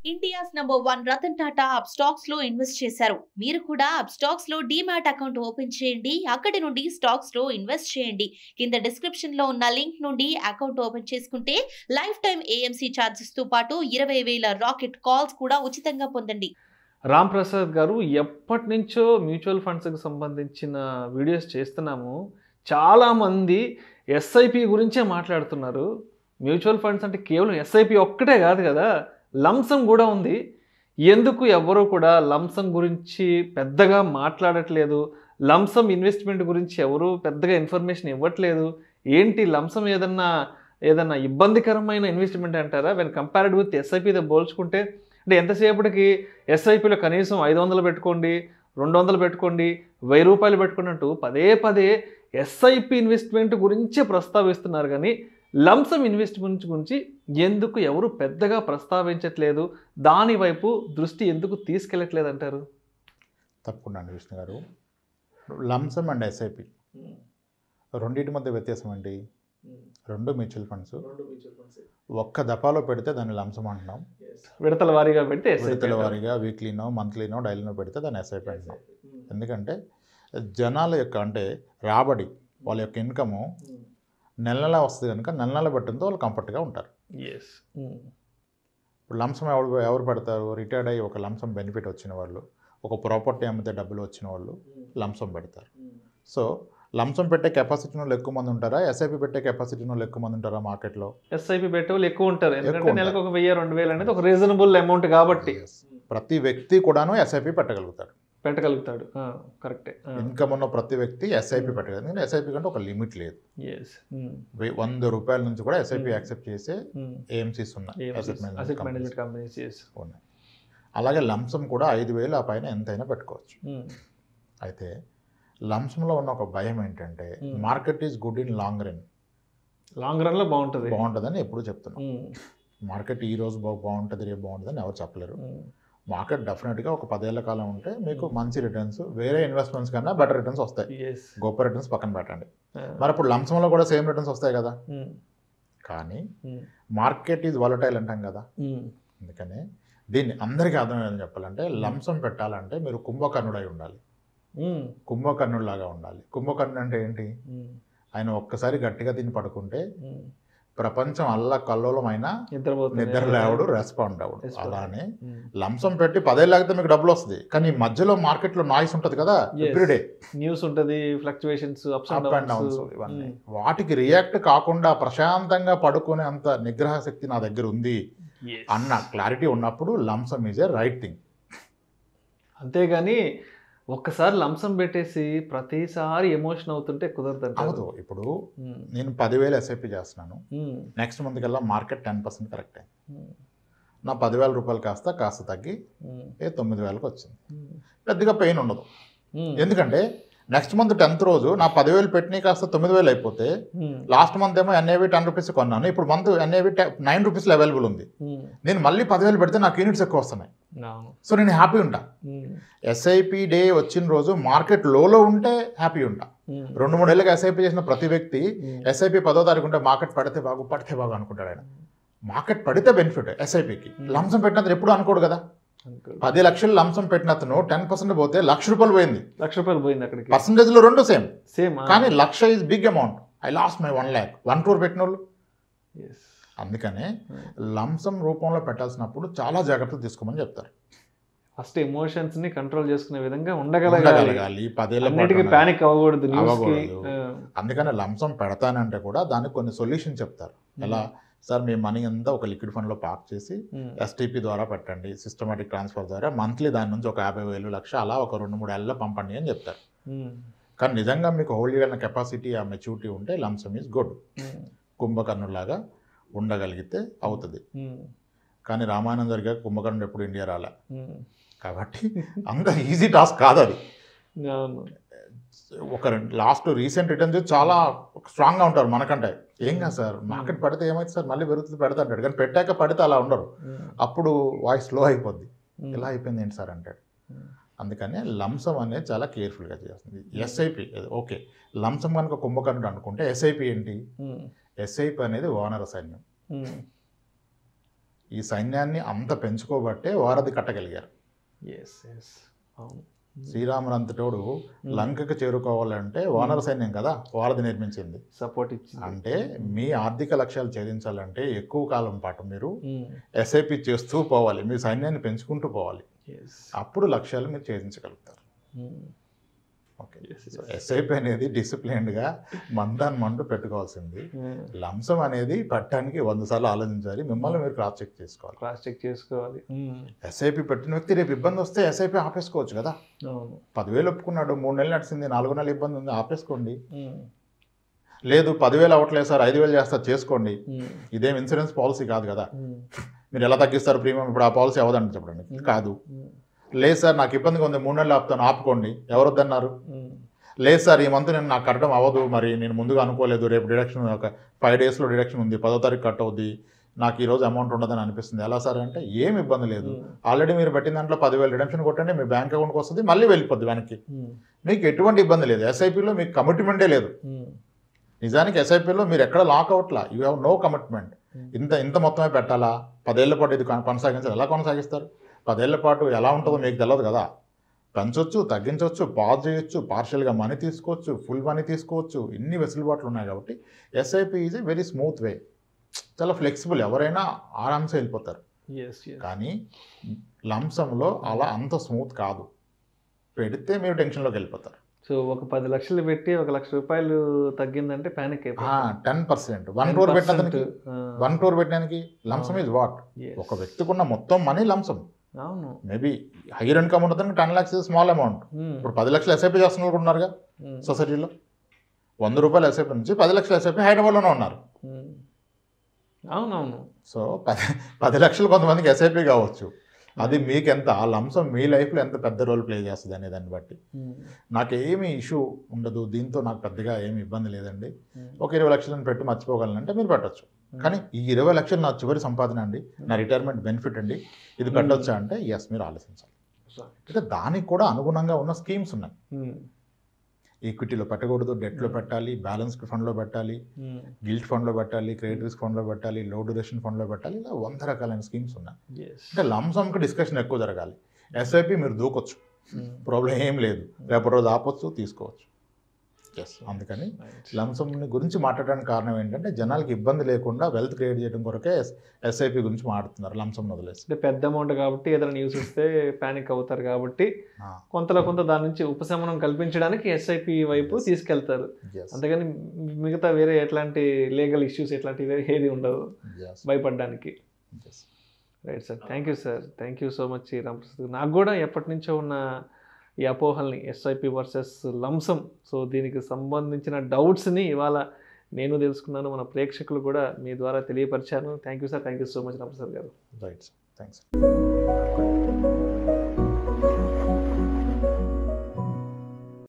India's number one Ratan Tata Upstox లో invest చేశారు మీరు కూడా అప్ స్టాక్స్ లో డీమ్యాట్ అకౌంట్ ఓపెన్ చేయండి అక్కడి నుండి స్టాక్స్ లో ఇన్వెస్ట్ చేయండి కింద డిస్క్రిప్షన్ లో ఉన్న లింక్ నుండి అకౌంట్ ఓపెన్ చేసుకుంటే లైఫ్ టైం ఏఎంసీ ఛార్జెస్ తో పాటు ఇరవై వేల రాకెట్ కాల్స్ కూడా ఉచితంగా పొందండి రామ్ ప్రసాద్ గారు ఎప్పటి నుంచో మ్యూచువల్ ఫండ్స్కి సంబంధించిన వీడియోస్ చేస్తున్నాము చాలామంది ఎస్ఐపి గురించే మాట్లాడుతున్నారు మ్యూచువల్ ఫండ్స్ అంటే కేవలం ఎస్ఐపి ఒక్కటే కాదు కదా లంసం కూడా ఉంది ఎందుకు ఎవరు కూడా లంసం గురించి పెద్దగా మాట్లాడట్లేదు లంసం ఇన్వెస్ట్మెంట్ గురించి ఎవరు పెద్దగా ఇన్ఫర్మేషన్ ఇవ్వట్లేదు ఏంటి లంసం ఏదన్నా ఏదన్నా ఇబ్బందికరమైన ఇన్వెస్ట్మెంట్ అంటారా వెన్ కంపేర్డ్ విత్ ఎస్ఐపితో పోల్చుకుంటే అంటే ఎంతసేపటికి ఎస్ఐపిలో కనీసం ఐదు వందలు పెట్టుకోండి రెండు వందలు పెట్టుకోండి వెయ్యి రూపాయలు పెట్టుకున్నట్టు పదే పదే ఎస్ఐపి ఇన్వెస్ట్మెంట్ గురించే ప్రస్తావిస్తున్నారు కానీ లంసం ఇన్వెస్ట్మెంట్ గురించి ఎందుకు ఎవరు పెద్దగా ప్రస్తావించట్లేదు దాని వైపు దృష్టి ఎందుకు తీసుకెళ్ళట్లేదు అంటారు తప్పకుండా అండి విష్ణు గారు లంసమ్ అండ్ ఎస్ఐపి రెండింటి మధ్య వ్యత్యాసం ఏంటి రెండు మ్యూచువల్ ఫండ్స్ ఒక్క దఫాలో పెడితే దాన్ని లంసం అంటున్నాం విడతల వారీగా పెడితే విడతల వారీగా వీక్లీనో మంత్లీనో డైలీనో పెడితే దాన్ని ఎస్ఐపి అంటున్నాం ఎందుకంటే జనాల యొక్క అంటే రాబడి వాళ్ళ యొక్క ఇన్కము నెల నెల వస్తుంది కనుక నెల నెల పెట్టడంతో వాళ్ళు కంఫర్ట్గా ఉంటారు ఎస్ ఇప్పుడు లంసం ఎవరు ఎవరు పెడతారు రిటైర్డ్ అయ్యి ఒక లంసం బెనిఫిట్ వచ్చిన వాళ్ళు ఒక ప్రాపర్టీ అమ్మితే డబ్బులు వచ్చిన వాళ్ళు లంసం పెడతారు సో లంసం పెట్టే కెపాసిటీ వాళ్ళు ఎక్కువ మంది ఉంటారా ఎస్ఐపి పెట్టే కెపాసిటీ వాళ్ళు ఎక్కువ మంది ఉంటారా మార్కెట్లో ఎస్ఐపి పెట్టే వాళ్ళు ఎక్కువ ఉంటారు ఎందుకంటే ఎక్కువ నెలకు ఒక వెయ్యి రెండు వేలు అనేది ఒక రీజనబుల్ అమౌంట్ కాబట్టి Yes. ప్రతి వ్యక్తి కూడాను ఎస్ఐపి పెట్టగలుగుతాడు పెట్టగలుగుతాడు కరెక్టే ఇన్కమ్ ఉన్న ప్రతి వ్యక్తి ఎస్ఐపి పెట్టగలదు ఎందుకంటే ఎస్ఐపి కంటే ఒక లిమిట్ లేదు ఎస్ వెయ్యి- వంద రూపాయల నుంచి కూడా ఎస్ఐపి యాక్సెప్ట్ చేసే ఏఎంసీస్ ఉన్నాయి అసెట్ మేనేజ్మెంట్ కంపెనీస్ ఎస్ ఉన్నాయి అలాగే లంసం కూడా ఐదు వేలు ఆ పైన ఎంతైనా పెట్టుకోవచ్చు అయితే లంసంలో ఉన్న ఒక భయం ఏంటంటే Hmm. Market is good in long run long run లో బాగుంటుంది బాగుంటుందని ఎప్పుడు చెప్తున్నాం మార్కెట్ ఈ రోజు బాగు బాగుంటుంది రేపు బాగుంటుందని ఎవరు చెప్పలేరు మార్కెట్ డెఫినెట్గా ఒక పదేళ్ల కాలం ఉంటే మీకు మంచి రిటర్న్స్ వేరే ఇన్వెస్ట్మెంట్స్ కన్నా బెటర్ రిటర్న్స్ వస్తాయి ఎస్ గొప్ప రిటర్న్స్ పక్కన పెట్టండి మరి ఇప్పుడు లంసంలో కూడా సేమ్ రిటర్న్స్ వస్తాయి కదా కానీ మార్కెట్ ఈజ్ వాలటైల్ అంటాం కదా అందుకని దీన్ని అందరికీ అర్థమయ్యేదని చెప్పాలంటే లంసం పెట్టాలంటే మీరు కుంభకర్ణుడై ఉండాలి కుంభకర్ణుడిలాగా ఉండాలి కుంభకర్ణుడు అంటే ఏంటి ఆయన ఒక్కసారి గట్టిగా తిని పడుకుంటే ప్రపంచం అల్ల కల్లోలమైన నిద్రపోతుంది నిద్ర లేవడు రెస్పాండ్ అవ్వడు Respond. అలానే లంసం పెట్టి పదేళ్ళు ఆగితే మీకు డబ్బులు వస్తుంది కానీ ఈ మధ్యలో మార్కెట్లో నాయిస్ ఉంటుంది కదా Yes. ఎవ్రీడే న్యూస్ ఉంటుంది fluctuations ups up and downs ఇవన్నీ వాటికి రియాక్ట్ కాకుండా ప్రశాంతంగా పడుకునే అంత నిగ్రహ శక్తి నా దగ్గర ఉంది అన్న క్లారిటీ ఉన్నప్పుడు lump sum is a right thing అంతేగాని ఒక్కసారి లంసం పెట్టేసి ప్రతిసారి ఎమోషన్ అవుతుంటే కుదరదు అవదు ఇప్పుడు నేను పదివేలు ఎస్ఐపి చేస్తున్నాను నెక్స్ట్ మంత్ కల్లా మార్కెట్ టెన్ పర్సెంట్ కరెక్ట్ అయింది నా పదివేల రూపాయలు కాస్త కాస్త తగ్గి ఏ తొమ్మిది వేలకు వచ్చింది పెద్దగా పెయిన్ ఉండదు ఎందుకంటే నెక్స్ట్ మంత్ టెన్త్ రోజు నా పదివేలు పెట్టిన కాస్త తొమ్మిది వేలు అయిపోతే లాస్ట్ మంత్ ఏమో ఎన్ఏవి టెన్ రూపీస్ కొన్నాను ఇప్పుడు మంత్ ఎన్ఏవి నైన్ రూపీస్లో అవైలబుల్ ఉంది నేను మళ్ళీ పదివేలు పెడితే నాకు యూనిట్స్ ఎక్కువ వస్తున్నాయి సో నేను హ్యాపీ ఉంటా ఎస్ఐపి డే వచ్చిన రోజు మార్కెట్ లోలో ఉంటే హ్యాపీ ఉంటా రెండు మూడు ఏళ్ళకి ఎస్ఐపి చేసిన ప్రతి వ్యక్తి ఎస్ఐపి పదో తారీఖు ఉంటే మార్కెట్ పడితే బాగు పడితే బాగు అనుకుంటాడు ఆయన మార్కెట్ పడితే బెనిఫిట్ ఎస్ఐపికి లంసం పెట్టినంత ఎప్పుడు అనుకోడు కదా పది లక్షలు లంసం పెట్టిన అతను టెన్ పర్సెంట్ పోతే లక్ష రూపాయలు పోయింది లక్ష రూపాయలు పోయింది అక్కడికి పర్సంటేజ్లో రెండు సేమ్ సేమ్ కానీ lakh is big amount I lost my one lakh one crore పెట్టిన వాళ్ళు అందుకనే లంసం రూపంలో పెట్టాల్సినప్పుడు చాలా జాగ్రత్తలు తీసుకోమని చెప్తారు ఫస్ట్ ఎమోషన్స్ ని కంట్రోల్ చేసుకునే విధంగా ఉండగలగాలి ఉండగలగాలి పదేళ్ళ పాటు అన్నిటికీ ఉండాలి. పానిక్ అవ్వకూడదు న్యూస్ కి అవ్వకూడదు. అందుకని లంసం పెడతానంటే కూడా దానికి కొన్ని సొల్యూషన్ చెప్తారు ఎలా సార్ మీ మనీ అంతా ఒక లిక్విడ్ ఫండ్లో పార్క్ చేసి ఎస్టీపీ ద్వారా పెట్టండి సిస్టమేటిక్ ట్రాన్స్ఫర్ ద్వారా మంత్లీ దాని నుంచి ఒక యాభై వేలు లక్ష అలా ఒక రెండు మూడు ఏళ్ళలో పంపండి అని చెప్తారు కానీ నిజంగా మీకు హోల్డ్ చేయగలిగిన కెపాసిటీ ఆ మెచ్యూరిటీ ఉంటే లంసమ్ ఈజ్ గుడ్ కుంభకర్ణులాగా ఉండగలిగితే అవుతుంది కానీ రామానందర్ గారు కుంభకర్ణుడు ఎప్పుడు ఇండియా రాలే కాబట్టి అంత ఈజీ టాస్క్ కాదు అది అవును ఒక లాస్ట్ రీసెంట్ రిటర్న్స్ చాలా స్ట్రాంగ్గా ఉంటారు మనకంటే ఏం కాదు సార్ మార్కెట్ పడితే ఏమైంది సార్ మళ్ళీ పెరుగుతుంది పెడతా అంటాడు కానీ పెట్టాక పడితే అలా ఉండరు అప్పుడు వాయిస్ స్లో అయిపోద్ది ఇలా అయిపోయింది ఏంటి సార్ అంటాడు అందుకని లంసం అనేది చాలా కేర్ఫుల్గా చేస్తుంది ఎస్ఐపి ఓకే లంసం కనుక కుంభకర్ణుడు అనుకుంటే ఎస్ఐపి ఏంటి ఎస్ఐపి అనేది వానర సైన్యం ఈ సైన్యాన్ని అంత పెంచుకోబట్టే వారధి కట్టగలిగారు ఎస్ ఎస్ అవును శ్రీరాముడు అంతటోడు లంకకు చేరుకోవాలంటే వానర సైన్యం కదా వారధి నిర్మించింది సపోర్ట్ ఇచ్చింది అంటే మీ ఆర్థిక లక్ష్యాలు ఛేదించాలంటే ఎక్కువ కాలం పాటు మీరు ఉమ్. ఎస్ఐపి చేస్తూ పోవాలి మీ సైన్యాన్ని పెంచుకుంటూ పోవాలి Yes. అప్పుడు లక్ష్యాలు మీరు ఛేదించగలుగుతారు um. Okay Yes, yes. So SIP అనేది డిసిప్లైన్డ్గా మందాన్ని మంటూ పెట్టుకోవాల్సింది ఉమ్. లంసం అనేది పెట్టడానికి వంద సార్లు ఆలోచించాలి మిమ్మల్ని మీరు క్రాస్ చెక్ చేసుకోవాలి క్రాస్ చెక్ చేసుకోవాలి ఉమ్. ఎస్ఐపి పెట్టిన వ్యక్తి రేపు ఇబ్బంది వస్తే ఎస్ఐపి ఆపేసుకోవచ్చు కదా అవును పదివేలు ఒప్పుకున్నాడు మూడు నెలలు నడిచింది నాలుగు నెలలు ఇబ్బంది ఉంది ఆపేసుకోండి ఉమ్. లేదు పదివేలు అవ్వట్లేదు సార్ ఐదు వేలు చేస్తారు చేసుకోండి ఉమ్. ఇదేం ఇన్సూరెన్స్ పాలసీ కాదు కదా ఉమ్. మీరు ఎలా తగ్గిస్తారు ప్రీమియం ఇప్పుడు ఆ పాలసీ అవ్వదండి చెప్పండి కాదు ఉమ్. లేదు సార్ నాకు ఇబ్బందిగా ఉంది మూడు నెలలు ఆపుతాను ఆపుకోండి ఎవరు వద్దన్నారు ఉమ్. లేదు సార్ ఈ మంత్ నేను నాకు కట్టడం అవ్వదు మరి నేను ముందుగా అనుకోలేదు రేపు డిడక్షన్ ఒక ఫైవ్ డేస్లో డిడక్షన్ ఉంది పదో తారీఖు కట్ అవుద్ది నాకు ఈ రోజు అమౌంట్ ఉండదని అనిపిస్తుంది ఎలా సార్ అంటే ఏం ఇబ్బంది లేదు ఉమ్. ఆల్రెడీ మీరు పెట్టిన దాంట్లో పదివేలు రిడక్షన్ కొట్టండి మీ బ్యాంక్ అకౌంట్కి వస్తుంది మళ్ళీ వెళ్ళిపోద్ది వెనక్కి ఉమ్. మీకు ఎటువంటి ఇబ్బంది లేదు ఎస్ఐపిలో మీకు కమిట్మెంటే లేదు ఉమ్. నిజానికి ఎస్ఐపిలో మీరు ఎక్కడ లాక్ అవుట్లా యూ హ్యావ్ నో కమిట్మెంట్ ఇంత ఇంత మొత్తమే పెట్టాలా పదేళ్ల పాటు ఇది కొన- కొనసాగించాలి ఎలా కొనసాగిస్తారు పదేళ్ల పాటు ఎలా ఉంటుందో మీకు తెలియదు కదా పెంచవచ్చు తగ్గించవచ్చు పాజ్ చేయొచ్చు పార్షియల్గా మనీ తీసుకోవచ్చు ఫుల్ మనీ తీసుకోవచ్చు ఇన్ని వెసులుబాట్లు ఉన్నాయి కాబట్టి SIP is a very smooth way చాలా ఫ్లెక్సిబుల్ ఎవరైనా ఆరామ్సే వెళ్ళిపోతారు Yes, yes. కానీ లంసంలో అలా అంత స్మూత్ కాదు పెడితే మీరు టెన్షన్లోకి వెళ్ళిపోతారు సో ఒక పది లక్షలు పెట్టి ఒక లక్ష రూపాయలు తగ్గిందంటే ప్యానిక్ అయిపోతుంది టెన్ పర్సెంట్ వన్ క్రోర్ పెట్టడానికి 10%, ఆ, వన్ క్రోర్ పెట్టడానికి లంసం ఈజ్ వాట్ yes. ఒక వ్యక్తికి ఉన్న మొత్తం మనీ లంసం అవును మేబీ హైయర్ ఇన్కమ్ ఉన్నదానికి ten lakhs small amount um. ఇప్పుడు పది లక్షలు ఎస్ఐపి చేస్తున్న వాళ్ళు కూడా ఉన్నారుగా ఉమ్. సొసైటీలో వంద రూపాయలు ఎస్ఐపి నుంచి పది లక్షల ఎస్ఐపి హైదరాబాద్లోనే ఉన్నారు ఉమ్. అవునవును సో పది పది లక్షలు కొంతమందికి ఎస్ఐపి కావచ్చు అది మీకు ఎంత ఆ లంసం మీ లైఫ్లో ఎంత పెద్ద రోల్ ప్లే చేస్తుంది అనే దాన్ని బట్టి ఉమ్. నాకేమీ ఇష్యూ ఉండదు దీంతో నాకు పెద్దగా ఏమి ఇబ్బంది లేదండి ఉమ్. ఒక ఇరవై లక్షలను పెట్టి మర్చిపోగలనంటే మీరు పెట్టొచ్చు కానీ ఈ ఇరవై లక్షలు నా చివరి సంపాదన అండి నా రిటైర్మెంట్ బెనిఫిట్ అండి ఇది పెట్టొచ్చా అంటే ఎస్ మీరు ఆలోచించాలి అయితే దానికి కూడా అనుగుణంగా ఉన్న స్కీమ్స్ ఉన్నాయి ఉమ్. ఈక్విటీలో పెట్టకూడదు డెట్లో పెట్టాలి బ్యాలెన్స్డ్ ఫండ్లో పెట్టాలి ఉమ్. గిల్ట్ ఫండ్లో పెట్టాలి క్రెడిట్ రిస్క్ ఫండ్లో పెట్టాలి లో డ్యూరేషన్ ఫండ్లో పెట్టాలి ఇలా వంద రకాలైన స్కీమ్స్ ఉన్నాయి Yes. అంటే లంసమ్కి డిస్కషన్ ఎక్కువ జరగాలి ఎస్ఐపి మీరు దూకొచ్చు ఉమ్. ప్రాబ్లం ఏం లేదు రేపటి రోజు ఆపొచ్చు తీసుకోవచ్చు ఎస్ అందుకని Right. లంసమ్ని గురించి మాట్లాడడానికి కారణం ఏంటంటే జనాలకి ఇబ్బంది లేకుండా వెల్త్ క్రియేట్ చేయడం కొరకే ఎస్ఐపి గురించి మాట్లాడుతున్నారు లంసం వదిలేసి అంటే పెద్ద అమౌంట్ కాబట్టి ఏదైనా న్యూస్ వస్తే పానిక్ అవుతారు కాబట్టి ఆ, కొంతలో కొంత దాని నుంచి ఉపశమనం కల్పించడానికి ఎస్ఐపి వైపు తీసుకెళ్తారు yes, అంతేగాని మిగతా వేరే ఎట్లాంటి లీగల్ ఇష్యూస్ ఎట్లాంటివి ఏది ఉండదు yes, భయపడడానికి yes. Right sir thank you sir thank you so much Ramprasad నాకు కూడా ఎప్పటి నుంచో ఉన్న ఈ అపోహల్ని ఎస్ఐపి వర్సెస్ లంసం సో దీనికి సంబంధించిన డౌట్స్ని ఇవాళ నేను తెలుసుకున్నాను మన ప్రేక్షకులు కూడా మీ ద్వారా తెలియపరిచాను thank you sir thank you so much Ramprasad garu right thanks